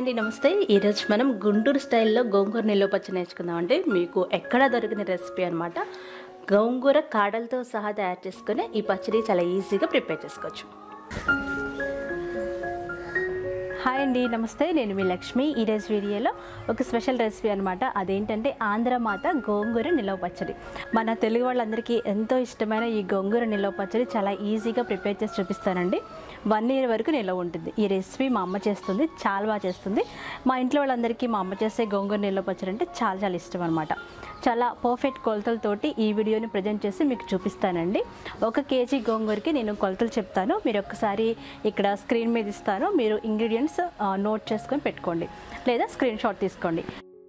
అండి నమస్తే ఈరోజు మనం గుంటూరు స్టైల్లో గోంగూర నిల్వ పచ్చడి నేర్చుకుందాం అంటే మీకు ఎక్కడ దొరికిన రెసిపీ అనమాట గోంగూర కాడలతో సహా తయారు చేసుకుని ఈ పచ్చడి చాలా ఈజీగా ప్రిపేర్ చేసుకోవచ్చు హాయ్ అండి నమస్తే నేను మీ లక్ష్మి ఈరోజు వీడియోలో ఒక స్పెషల్ రెసిపీ అనమాట అదేంటంటే ఆంధ్రమాత గోంగూర నిలవ పచ్చడి మన తెలుగు వాళ్ళందరికీ ఎంతో ఇష్టమైన ఈ గోంగూర నిలవ పచ్చడి చాలా ఈజీగా ప్రిపేర్ చేసి చూపిస్తానండి వన్ ఇయర్ వరకు నిలవ ఉంటుంది ఈ రెసిపీ మా అమ్మ చేస్తుంది చాలా బాగా చేస్తుంది మా ఇంట్లో వాళ్ళందరికీ మా అమ్మ చేసే గోంగూర నిలవ పచ్చడి అంటే చాలా చాలా ఇష్టం అనమాట చాలా పర్ఫెక్ట్ కొలతలతోటి ఈ వీడియోని ప్రజెంట్ చేసి మీకు చూపిస్తానండి ఒక కేజీ గోంగూరకి నేను కొలతలు చెప్తాను మీరు ఒకసారి ఇక్కడ స్క్రీన్ మీద ఇస్తాను మీరు ఇంగ్రీడియంట్స్ నోట్ చేసుకొని పెట్టుకోండి లేదా స్క్రీన్ షాట్ తీసుకోండి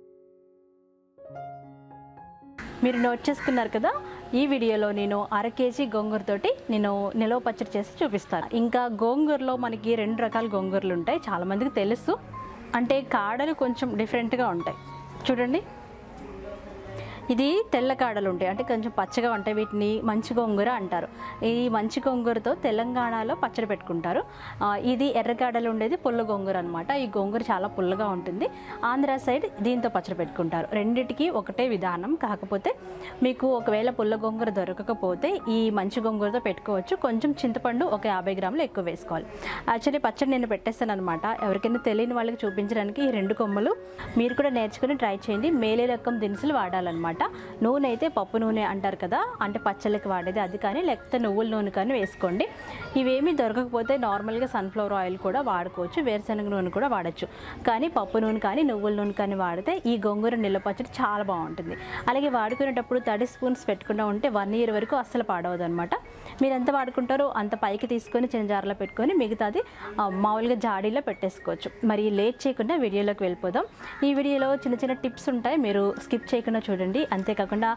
మీరు నోట్ చేసుకున్నారు కదా ఈ వీడియోలో నేను అర కేజీ గోంగూరతోటి నేను నిలవ పచ్చడి చేసి చూపిస్తాను ఇంకా గోంగూరలో మనకి రెండు రకాల గోంగూరలు ఉంటాయి చాలామందికి తెలుసు అంటే కాడలు కొంచెం డిఫరెంట్గా ఉంటాయి చూడండి ఇది తెల్ల కాడలు ఉంటాయి అంటే కొంచెం పచ్చగా ఉంటాయి వీటిని మంచి గోంగూర అంటారు ఈ మంచి గోంగూరతో తెలంగాణలో పచ్చడి పెట్టుకుంటారు ఆ, ఇది ఎర్రకాడలు ఉండేది పుల్ల గోంగూర అనమాట ఈ గోంగూర చాలా పుల్లగా ఉంటుంది ఆంధ్ర సైడ్ దీంతో పచ్చడి పెట్టుకుంటారు రెండిటికి ఒకటే విధానం కాకపోతే మీకు ఒకవేళ పుల్ల గోంగూర దొరకకపోతే ఈ మంచి గోంగూరతో పెట్టుకోవచ్చు కొంచెం చింతపండు ఒక యాభై గ్రాములు ఎక్కువ వేసుకోవాలి యాక్చువల్లీ పచ్చడి నేను పెట్టేస్తాను అనమాట ఎవరికైనా తెలియని వాళ్ళకి చూపించడానికి ఈ రెండు కొమ్మలు మీరు కూడా నేర్చుకుని ట్రై చేయండి మేలే రకం దినుసులు వాడాలన్నమాట నూనె అయితే పప్పు నూనె అంటారు కదా అంటే పచ్చళ్ళకి వాడేది అది కానీ లేకపోతే నువ్వుల నూనె కానీ వేసుకోండి ఇవేమీ దొరకకపోతే నార్మల్గా సన్ఫ్లవర్ ఆయిల్ కూడా వాడుకోవచ్చు వేరుశనగ నూనె కూడా వాడచ్చు కానీ పప్పు నూనె కానీ నువ్వుల నూనె కానీ వాడితే ఈ గోంగూర నిల్వ పచ్చడి చాలా బాగుంటుంది అలాగే వాడుకునేటప్పుడు థర్టీ స్పూన్స్ పెట్టుకుంటూ ఉంటే వన్ ఇయర్ వరకు అస్సలు పాడవదు అనమాట మీరు ఎంత వాడుకుంటారో అంత పైకి తీసుకొని చిన్న జార్లో పెట్టుకొని మిగతాది ఆ, మామూలుగా జాడీలో పెట్టేసుకోవచ్చు మరి లేట్ చేయకుండా వీడియోలోకి వెళ్ళిపోదాం ఈ వీడియోలో చిన్న చిన్న టిప్స్ ఉంటాయి మీరు స్కిప్ చేయకుండా చూడండి అంతేకాకుండా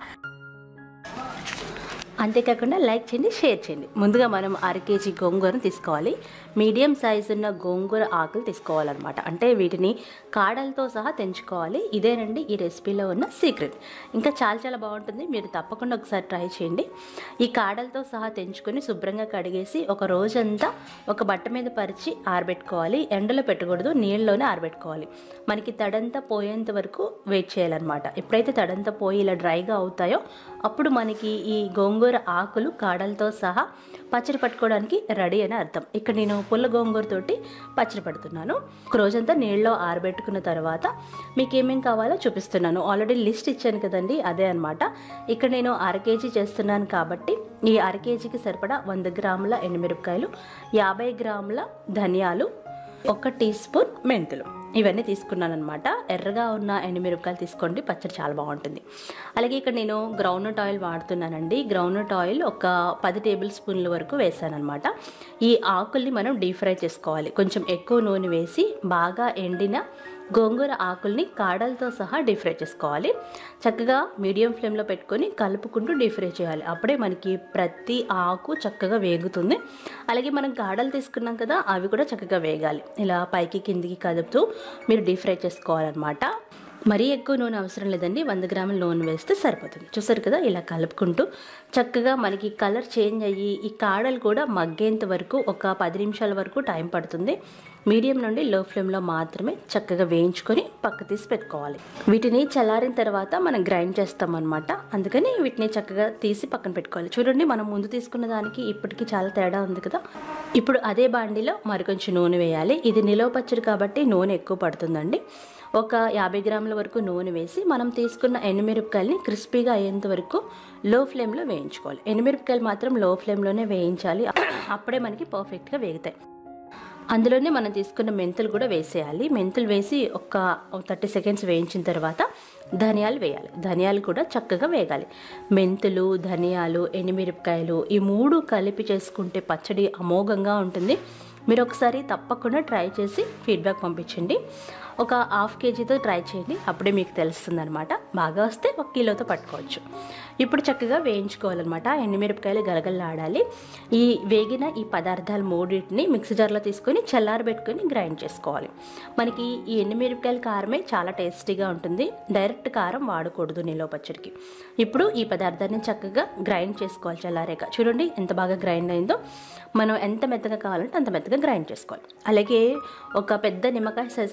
అంతేకాకుండా లైక్ చేయండి షేర్ చేయండి ముందుగా మనం అర కేజీ గోంగూరను తీసుకోవాలి మీడియం సైజు ఉన్న గోంగూర ఆకులు తీసుకోవాలన్నమాట అంటే వీటిని కాడలతో సహా తెంచుకోవాలి ఇదేనండి ఈ రెసిపీలో ఉన్న సీక్రెట్ ఇంకా చాలా చాలా బాగుంటుంది మీరు తప్పకుండా ఒకసారి ట్రై చేయండి ఈ కాడలతో సహా తెంచుకొని శుభ్రంగా కడిగేసి ఒక రోజంతా ఒక బట్ట మీద పరిచి ఆరబెట్టుకోవాలి ఎండలో పెట్టకూడదు నీళ్ళలోనే ఆరబెట్టుకోవాలి మనకి తడంతా పోయేంత వరకు వెయిట్ చేయాలన్నమాట ఎప్పుడైతే తడంతా పోయి ఇలా డ్రైగా అవుతాయో అప్పుడు మనకి ఈ గోంగూర ఆకులు కాడలతో సహా పచ్చడి పట్టుకోవడానికి రెడీ అని అర్థం ఇక్కడ నేను పుల్ల గోంగూర తోటి పచ్చడి పడుతున్నాను ఒక రోజంతా నీళ్ళలో ఆరబెట్టుకున్న తర్వాత మీకు ఏమేం కావాలో చూపిస్తున్నాను ఆల్రెడీ లిస్ట్ ఇచ్చాను కదండి అదే అనమాట ఇక్కడ నేను అర కేజీ చేస్తున్నాను కాబట్టి ఈ అర కేజీకి సరిపడా వంద గ్రాముల ఎండుమిరపకాయలు యాభై గ్రాముల ధనియాలు ఒక టీ స్పూన్ మెంతులు ఇవన్నీ తీసుకున్నాను అనమాట ఎర్రగా ఉన్న ఎండుమిరపకాయలు తీసుకోండి పచ్చడి చాలా బాగుంటుంది అలాగే ఇక్కడ నేను గ్రౌండ్నట్ ఆయిల్ వాడుతున్నానండి గ్రౌండ్నట్ ఆయిల్ ఒక పది టేబుల్ స్పూన్ల వరకు వేసాను అనమాట ఈ ఆకుల్ని మనం డీప్ ఫ్రై చేసుకోవాలి కొంచెం ఎక్కువ నూనె వేసి బాగా ఎండిన గోంగూర ఆకుల్ని కాడలతో సహా డీప్ ఫ్రై చేసుకోవాలి చక్కగా మీడియం ఫ్లేమ్లో పెట్టుకొని కలుపుకుంటూ డీప్ ఫ్రై చేయాలి అప్పుడే మనకి ప్రతి ఆకు చక్కగా వేగుతుంది అలాగే మనం కాడలు తీసుకున్నాం కదా అవి కూడా చక్కగా వేగాలి ఇలా పైకి కిందికి కదుపుతూ మీరు డీప్ ఫ్రై చేసుకోవాలన్నమాట మరీ ఎక్కువ నూనె అవసరం లేదండి వంద గ్రాముల నూనె వేస్తే సరిపోతుంది చూసారు కదా ఇలా కలుపుకుంటూ చక్కగా మనకి కలర్ చేంజ్ అయ్యి ఈ కాడలు కూడా మగ్గేంత వరకు ఒక పది నిమిషాల వరకు టైం పడుతుంది మీడియం నుండి లో ఫ్లేమ్లో మాత్రమే చక్కగా వేయించుకొని పక్క తీసి పెట్టుకోవాలి వీటిని చల్లారిన తర్వాత మనం గ్రైండ్ చేస్తాం అనమాట అందుకని వీటిని చక్కగా తీసి పక్కన పెట్టుకోవాలి చూడండి మనం ముందు తీసుకున్న దానికి ఇప్పటికి చాలా తేడా ఉంది కదా ఇప్పుడు అదే బాండిలో మరికొంచెం నూనె వేయాలి ఇది నిలవ పచ్చడి కాబట్టి నూనె ఎక్కువ పడుతుందండి ఒక యాభై గ్రాముల వరకు నూనె వేసి మనం తీసుకున్న ఎండుమిరపకాయలని క్రిస్పీగా అయ్యేంత వరకు లో ఫ్లేమ్లో వేయించుకోవాలి ఎండుమిరపకాయలు మాత్రం లో ఫ్లేమ్లోనే వేయించాలి అప్పుడే మనకి పర్ఫెక్ట్గా వేగుతాయి అందులోనే మనం తీసుకున్న మెంతులు కూడా వేసేయాలి మెంతులు వేసి ఒక థర్టీ సెకండ్స్ వేయించిన తర్వాత ధనియాలు వేయాలి ధనియాలు కూడా చక్కగా వేగాలి మెంతులు ధనియాలు ఎండుమిరపకాయలు ఈ మూడు కలిపి చేసుకుంటే పచ్చడి అమోఘంగా ఉంటుంది మీరు ఒకసారి తప్పకుండా ట్రై చేసి ఫీడ్బ్యాక్ పంపించండి ఒక హాఫ్ కేజీతో ట్రై చేయండి అప్పుడే మీకు తెలుస్తుంది అనమాట బాగా వస్తే ఒక కిలోతో పట్టుకోవచ్చు ఇప్పుడు చక్కగా వేయించుకోవాలన్నమాట ఎండుమిరపకాయలు గలగలలాడాలి ఈ వేగిన ఈ పదార్థాలు మూడింటిని మిక్సీ జార్లో తీసుకొని చల్లారబెట్టుకొని గ్రైండ్ చేసుకోవాలి మనకి ఈ ఎండుమిరపకాయల కారమే చాలా టేస్టీగా ఉంటుంది డైరెక్ట్ కారం వాడకూడదు నిలవ పచ్చడికి ఇప్పుడు ఈ పదార్థాన్ని చక్కగా గ్రైండ్ చేసుకోవాలి చల్లారాక చూడండి ఎంత బాగా గ్రైండ్ అయిందో మనం ఎంత మెత్తగా కావాలంటే అంత మెత్తగా గ్రైండ్ చేసుకోవాలి అలాగే ఒక పెద్ద నిమ్మకాయ సైజ్ అంత చింతపండు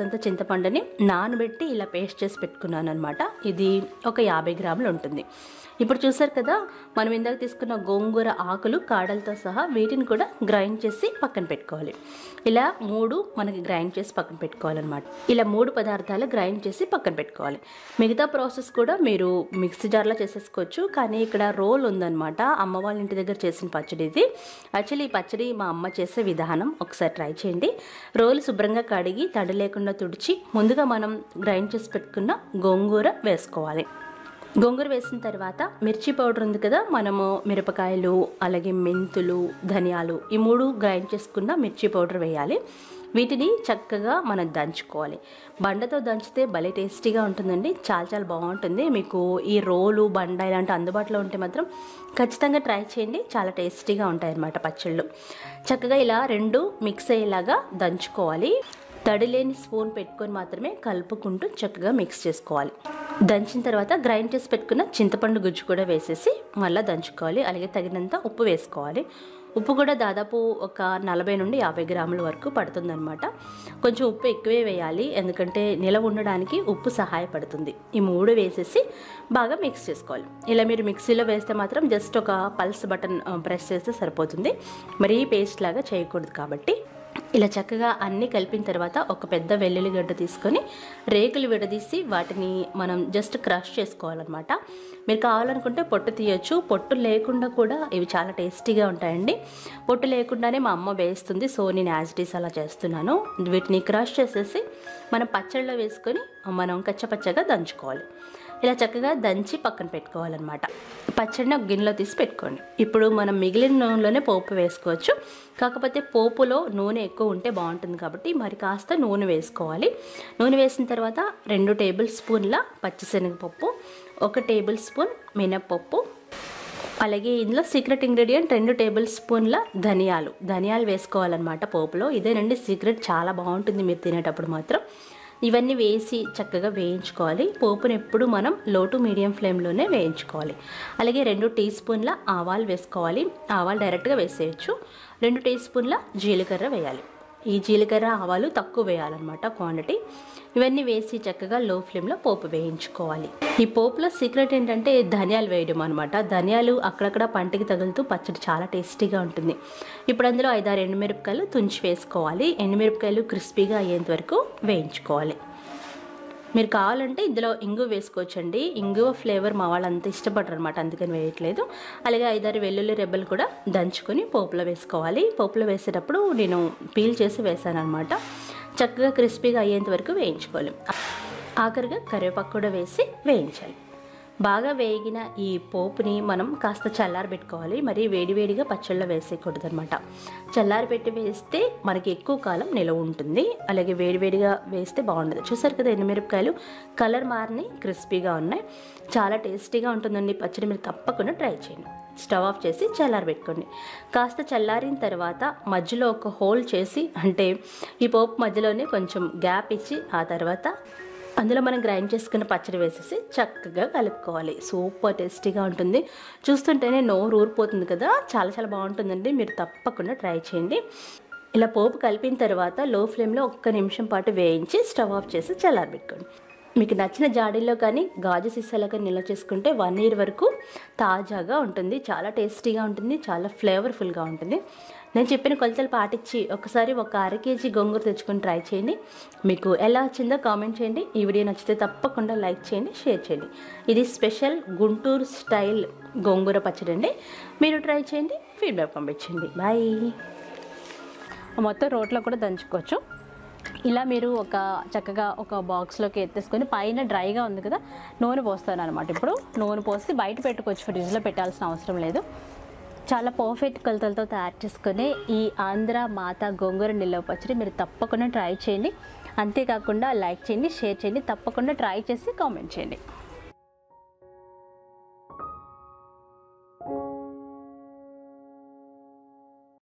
చింతపండుని నానబెట్టి ఇలా పేస్ట్ చేసి పెట్టుకున్నాను అనమాట ఇది ఒక యాభై గ్రాములు ఉంటుంది ఇప్పుడు చూసారు కదా మనం ఇందాక తీసుకున్న గోంగూర ఆకులు కాడలతో సహా వీటిని కూడా గ్రైండ్ చేసి పక్కన పెట్టుకోవాలి ఇలా మూడు మనకి గ్రైండ్ చేసి పక్కన పెట్టుకోవాలన్నమాట ఇలా మూడు పదార్థాలు గ్రైండ్ చేసి పక్కన పెట్టుకోవాలి మిగతా ప్రాసెస్ కూడా మీరు మిక్సీ జార్లో చేసేసుకోవచ్చు కానీ ఇక్కడ రోల్ ఉందన్నమాట అమ్మ వాళ్ళ ఇంటి దగ్గర చేసిన పచ్చడి ఇది యాక్చువల్లీ ఈ పచ్చడి మా అమ్మ చేసే విధానం ఒకసారి ట్రై చేయండి రోలు శుభ్రంగా కడిగి తడి లేకుండా తుడిచి ముందుగా మనం గ్రైండ్ చేసి పెట్టుకున్న గోంగూర వేసుకోవాలి గోంగూర వేసిన తర్వాత మిర్చి పౌడర్ ఉంది కదా మనము మిరపకాయలు అలాగే మెంతులు ధనియాలు ఈ మూడు గ్రైండ్ చేసుకున్న మిర్చి పౌడర్ వేయాలి వీటిని చక్కగా మనం దంచుకోవాలి బండతో దంచితే భలే టేస్టీగా ఉంటుందండి చాలా చాలా బాగుంటుంది మీకు ఈ రోలు బండ ఇలాంటి అందుబాటులో ఉంటే మాత్రం ఖచ్చితంగా ట్రై చేయండి చాలా టేస్టీగా ఉంటాయి అన్నమాట పచ్చళ్ళు చక్కగా ఇలా రెండు మిక్స్ అయ్యేలాగా దంచుకోవాలి తడి లేని స్పూన్ పెట్టుకొని మాత్రమే కలుపుకుంటూ చక్కగా మిక్స్ చేసుకోవాలి దంచిన తర్వాత గ్రైండ్ చేసి పెట్టుకున్న చింతపండు గుజ్జు కూడా వేసేసి మళ్ళీ దంచుకోవాలి అలాగే తగినంత ఉప్పు వేసుకోవాలి ఉప్పు కూడా దాదాపు ఒక నలభై నుండి యాభై గ్రాముల వరకు పడుతుందన్నమాట కొంచెం ఉప్పు ఎక్కువే వేయాలి ఎందుకంటే నిలవ ఉండడానికి ఉప్పు సహాయపడుతుంది ఈ మూడు వేసేసి బాగా మిక్స్ చేసుకోవాలి ఇలా మీరు మిక్సీలో వేస్తే మాత్రం జస్ట్ ఒక పల్స్ బటన్ ప్రెస్ చేస్తే సరిపోతుంది మరీ పేస్ట్ లాగా చేయకూడదు కాబట్టి ఇలా చక్కగా అన్నీ కలిపిన తర్వాత ఒక పెద్ద వెల్లుల్లి గడ్డ తీసుకొని రేకులు విడదీసి వాటిని మనం జస్ట్ క్రష్ చేసుకోవాలన్నమాట మీరు కావాలనుకుంటే పొట్టు తీయొచ్చు పొట్టు లేకుండా కూడా ఇవి చాలా టేస్టీగా ఉంటాయండి పొట్టు లేకుండానే మా అమ్మ వేస్తుంది సో నేను యాజ్ ఇట్ ఈస్ అలా చేస్తున్నాను వీటిని క్రష్ చేసేసి మనం పచ్చళ్ళలో వేసుకొని మనం కచ్చపచ్చగా దంచుకోవాలి ఇలా చక్కగా దంచి పక్కన పెట్టుకోవాలన్నమాట పచ్చడిని ఒక గిన్నెలో తీసి పెట్టుకోండి ఇప్పుడు మనం మిగిలిన నూనెలోనే పోపు వేసుకోవచ్చు కాకపోతే పోపులో నూనె ఎక్కువ ఉంటే బాగుంటుంది కాబట్టి మరి కాస్త నూనె వేసుకోవాలి నూనె వేసిన తర్వాత రెండు టేబుల్ స్పూన్ల పచ్చిశనగపప్పు ఒక టేబుల్ స్పూన్ మినప్పప్పు అలాగే ఇందులో సీక్రెట్ ఇంగ్రీడియంట్ రెండు టేబుల్ స్పూన్ల ధనియాలు ధనియాలు వేసుకోవాలన్నమాట పోపులో ఇదేనండి సీక్రెట్ చాలా బాగుంటుంది మీరు తినేటప్పుడు మాత్రం ఇవన్నీ వేసి చక్కగా వేయించుకోవాలి పోపును ఎప్పుడు మనం లో టు మీడియం ఫ్లేమ్లోనే వేయించుకోవాలి అలాగే రెండు టీ స్పూన్ల ఆవాలు వేసుకోవాలి ఆవాలు డైరెక్ట్గా వేసేయచ్చు రెండు టీ స్పూన్ల జీలకర్ర వేయాలి ఈ జీలకర్ర ఆవాలు తక్కువ వేయాలన్నమాట క్వాంటిటీ ఇవన్నీ వేసి చక్కగా లో ఫ్లేమ్లో పోపు వేయించుకోవాలి ఈ పోపులో సీక్రెట్ ఏంటంటే ధనియాలు వేయడం అనమాట ధనియాలు అక్కడక్కడ పంటికి తగులుతూ పచ్చడి చాలా టేస్టీగా ఉంటుంది ఇప్పుడు అందులో ఐదారు ఎండుమిరపకాయలు తుంచి వేసుకోవాలి ఎండుమిరపకాయలు క్రిస్పీగా అయ్యేంత వరకు వేయించుకోవాలి మీరు కావాలంటే ఇందులో ఇంగువ వేసుకోవచ్చండి ఇంగువ ఫ్లేవర్ మా వాళ్ళు అంత ఇష్టపడరు అనమాట అందుకని వేయట్లేదు అలాగే ఐదారు వెల్లుల్లి రెబ్బలు కూడా దంచుకొని పోపులో వేసుకోవాలి పోపులో వేసేటప్పుడు నేను పీల్ చేసి వేసాను అనమాట చక్కగా క్రిస్పీగా అయ్యేంత వరకు వేయించుకోవాలి ఆఖరిగా కరివేపాకు కూడా వేసి వేయించాలి బాగా వేగిన ఈ పోపుని మనం కాస్త చల్లారబెట్టుకోవాలి మరి వేడివేడిగా పచ్చళ్ళలో వేసేయకూడదు అనమాట చల్లారబెట్టి వేస్తే మనకి ఎక్కువ కాలం నిలవ ఉంటుంది అలాగే వేడివేడిగా వేస్తే బాగుండదు చూసారు కదా ఎండుమిరపకాయలు కలర్ మారిని క్రిస్పీగా ఉన్నాయి చాలా టేస్టీగా ఉంటుందండి పచ్చడి మీరు తప్పకుండా ట్రై చేయండి స్టవ్ ఆఫ్ చేసి చల్లారబెట్టుకోండి కాస్త చల్లారిన తర్వాత మధ్యలో ఒక హోల్ చేసి అంటే ఈ పోపు మధ్యలోనే కొంచెం గ్యాప్ ఇచ్చి ఆ తర్వాత అందులో మనం గ్రైండ్ చేసుకున్న పచ్చడి వేసేసి చక్కగా కలుపుకోవాలి సూపర్ టేస్టీగా ఉంటుంది చూస్తుంటేనే నోరు ఊరిపోతుంది కదా చాలా చాలా బాగుంటుందండి మీరు తప్పకుండా ట్రై చేయండి ఇలా పోపు కలిపిన తర్వాత లో ఫ్లేమ్లో ఒక్క నిమిషం పాటు వేయించి స్టవ్ ఆఫ్ చేసి చల్లారబెట్టుకోండి మీకు నచ్చిన జాడీలో కానీ గాజు సీసాలో కానీ నిల్వ చేసుకుంటే వన్ ఇయర్ వరకు తాజాగా ఉంటుంది చాలా టేస్టీగా ఉంటుంది చాలా ఫ్లేవర్ఫుల్గా ఉంటుంది నేను చెప్పిన కొలతలు పాటించి ఒకసారి ఒక అర కేజీ గోంగూర తెచ్చుకొని ట్రై చేయండి మీకు ఎలా వచ్చిందో కామెంట్ చేయండి ఈ వీడియో నచ్చితే తప్పకుండా లైక్ చేయండి షేర్ చేయండి ఇది స్పెషల్ గుంటూరు స్టైల్ గోంగూర పచ్చడి అండి మీరు ట్రై చేయండి ఫీడ్బ్యాక్ పంపించండి బాయ్ మొత్తం రోట్లో కూడా దంచుకోవచ్చు ఇలా మీరు ఒక చక్కగా ఒక బాక్స్లోకి ఎత్తేసుకొని పైన డ్రైగా ఉంది కదా నూనె పోస్తాను అనమాట ఇప్పుడు నూనె పోసి బయట పెట్టుకోవచ్చు ఫ్రిడ్జ్లో పెట్టాల్సిన అవసరం లేదు చాలా పర్ఫెక్ట్ కొలతలతో తయారు చేసుకునే ఈ ఆంధ్ర మాత గోంగూర నిల్వ పచ్చడి మీరు తప్పకుండా ట్రై చేయండి అంతేకాకుండా లైక్ చేయండి షేర్ చేయండి తప్పకుండా ట్రై చేసి కామెంట్ చేయండి